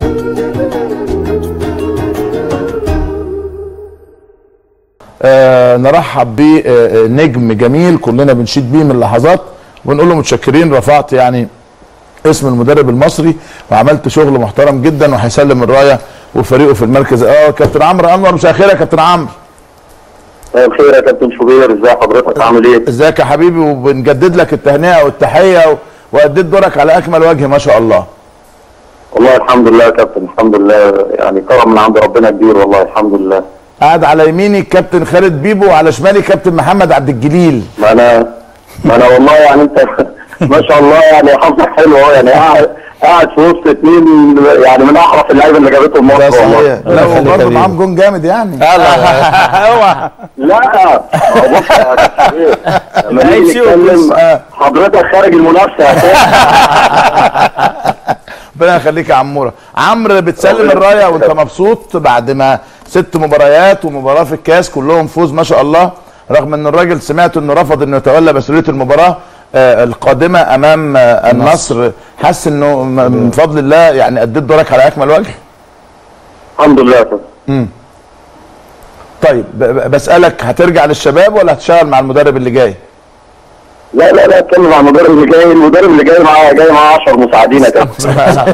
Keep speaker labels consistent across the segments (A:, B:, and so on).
A: آه نرحب بنجم جميل كلنا بنشيد بيه من لحظات ونقول له متشكرين رفعت يعني اسم المدرب المصري وعملت شغل محترم جدا وهيسلم الرايه وفريقه في المركز اه كابتن عمرو انور مساء الخير يا كابتن عمرو
B: مساء الخير يا كابتن شوبير ازي حضرتك عامل ايه؟
A: ازيك يا حبيبي وبنجدد لك التهنئه والتحيه و... واديت دورك على اكمل وجه ما شاء الله
B: والله الحمد لله يا كابتن الحمد لله يعني كرم من عند ربنا كبير والله الحمد لله
A: قاعد على يميني الكابتن خالد بيبو وعلى شمالي كابتن محمد عبد الجليل
B: ما انا ما انا والله يعني انت ما شاء الله يعني حظك حلو اهو يعني قاعد قاعد في وسط اثنين يعني من احرف اللعيبه اللي جابتهم مصر والله
A: لا وبرضه معاهم جون جامد يعني
C: اوعى
B: لا هو بص يا كابتن شوبير، لما نيجي نتكلم حضرتك خارج المنافسه يا كابتن.
A: ربنا يخليك يا عموره عمرو بتسلم الرايه وانت مبسوط بعد ما ست مباريات ومباراه في الكاس كلهم فوز ما شاء الله رغم ان الراجل سمعت انه رفض انه يتولى مسؤوليه المباراه آه القادمه امام آه النصر حس انه م- من فضل الله يعني اديت دورك على اكمل وجه
B: الحمد لله يا كابتن
A: طيب ب- ب- بسالك هترجع للشباب ولا هتشتغل مع المدرب اللي جاي
B: لا لا لا اتكلم عن المدرب اللي جاي المدرب اللي جاي معاه جاي معاه 10 مساعدين يا كابتن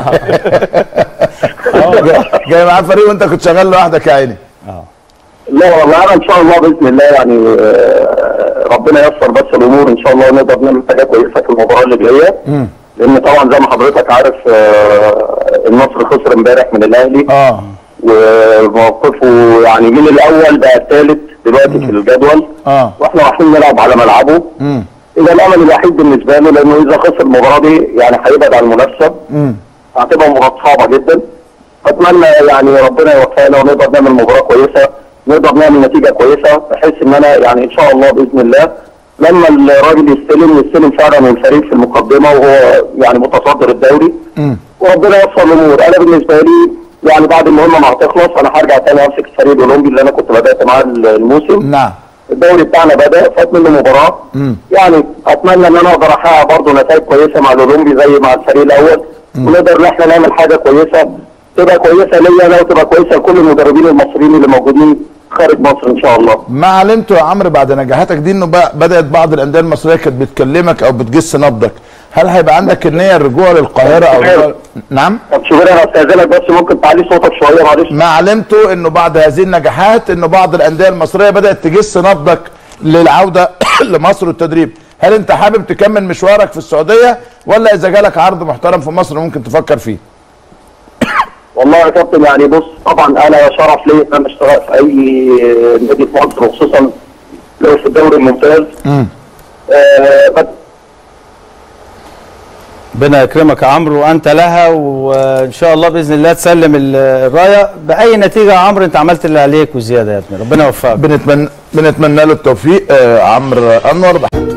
A: جاي- جاي معاه فريق وانت كنت شغال لوحدك يا عيني
B: لا والله انا ان شاء الله باذن الله يعني آه، ربنا ييسر بس الامور ان شاء الله ونقدر نعمل حاجه كويسه في المباراه اللي جايه لان طبعا زي ما حضرتك عارف آه، النصر خسر امبارح من الاهلي
A: اه
B: وموقفه يعني من الاول بقى الثالث دلوقتي في الجدول
A: اه
B: واحنا رايحين نلعب على ملعبه
A: امم
B: اذا الامل الوحيد بالنسبه له لانه اذا خسر المباراه دي يعني هيبعد عن المنافسه
A: امم
B: هتبقى مباراه صعبه جدا اتمنى يعني ربنا يوفقنا ونقدر نعمل مباراه كويسه نقدر نعمل نتيجه كويسه بحيث ان انا يعني ان شاء الله باذن الله لما الراجل يستلم يستلم فعلا والفريق في المقدمه وهو يعني متصدر الدوري
A: امم
B: وربنا ييسر الامور انا بالنسبه لي يعني بعد المهمه ما هتخلص انا هرجع تاني امسك الفريق الاولمبي اللي انا كنت بدات معاه الموسم
A: نعم
B: الدوري بتاعنا بدا فات منه مباراه
A: مم.
B: يعني اتمنى ان انا اقدر احقق برضه نتائج كويسه مع الاولمبي زي مع الفريق الاول ونقدر ان احنا نعمل حاجه كويسه تبقى كويسه ليا انا وتبقى كويسه لكل المدربين المصريين اللي موجودين خارج مصر ان شاء الله
A: ما علمته يا عمرو بعد نجاحاتك دي انه بقى- بدات بعض الانديه المصريه كانت بتكلمك او بتجس نبضك هل هيبقى عندك النيه الرجوع للقاهره او
B: أيوة.
A: نعم
B: طب شوفير انا استاذنك بس ممكن تعلي صوتك شويه معلش
A: ما علمته انه بعد هذه النجاحات انه بعض الانديه المصريه بدات تجس نبضك للعوده لمصر والتدريب هل انت حابب تكمل مشوارك في السعوديه ولا اذا جالك عرض محترم في مصر ممكن تفكر فيه
B: والله يا كابتن يعني بص طبعا انا شرف لي ان انا اشتغل في اي نادي في مصر وخصوصا لو في الدوري الممتاز
A: امم
B: آه بس
C: ربنا يكرمك يا عمرو وانت لها وان شاء الله باذن الله تسلم ال- الرايه باي نتيجه يا عمرو انت عملت اللي عليك وزياده يا ابني ربنا يوفقك
A: بنتمنى بنتمنى له التوفيق آه عمرو انور